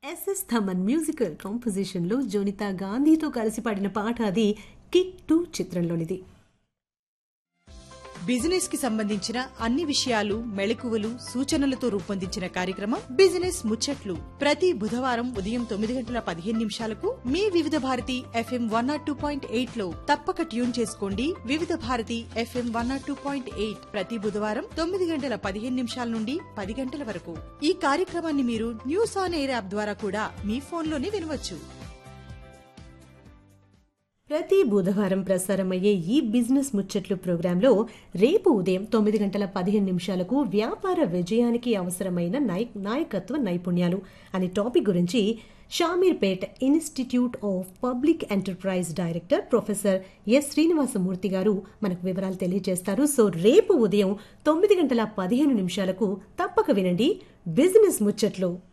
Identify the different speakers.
Speaker 1: SS Thaman musical కాంపోజిషన్లో జోనితా గాంధీతో కలిసి పాడిన పాట అది కిక్ టూ చిత్రంలోనిది
Speaker 2: బిజినెస్ కి సంబంధించిన అన్ని విషయాలు మెళకువలు సూచనలతో రూపొందించిన కార్యక్రమం బిజినెస్ ముచ్చట్లు ప్రతి బుధవారం ఉదయం తొమ్మిది గంటల పదిహేను నిమిషాలకు మీ Vividh Bharati FM one nought two point eight లో తప్పక ట్యూన్ చేసుకోండి Vividh Bharati FM one nought two point eight ప్రతి బుధవారం తొమ్మిది గంటల పదిహేను నిమిషాల నుండి పది గంటల వరకు ఈ కార్యక్రమాన్ని మీరు న్యూస్ ఆన్ ఎయిర్ యాప్ ద్వారా కూడా మీ ఫోన్లోనే వినవచ్చు
Speaker 1: ప్రతి బుధవారం ప్రసారమయ్యే ఈ బిజినెస్ ముచ్చట్లు ప్రోగ్రాంలో రేపు ఉదయం తొమ్మిది గంటల పదిహేను నిమిషాలకు వ్యాపార విజయానికి అవసరమైన నాయక్ నాయకత్వ నైపుణ్యాలు అనే టాపిక్ గురించి Shamirpet institute of public enterprise director professor S Srinivasamurthy గారు మనకు వివరాలు తెలియజేస్తారు సో రేపు ఉదయం తొమ్మిది గంటల పదిహేను నిమిషాలకు తప్పక వినండి బిజినెస్ ముచ్చట్లు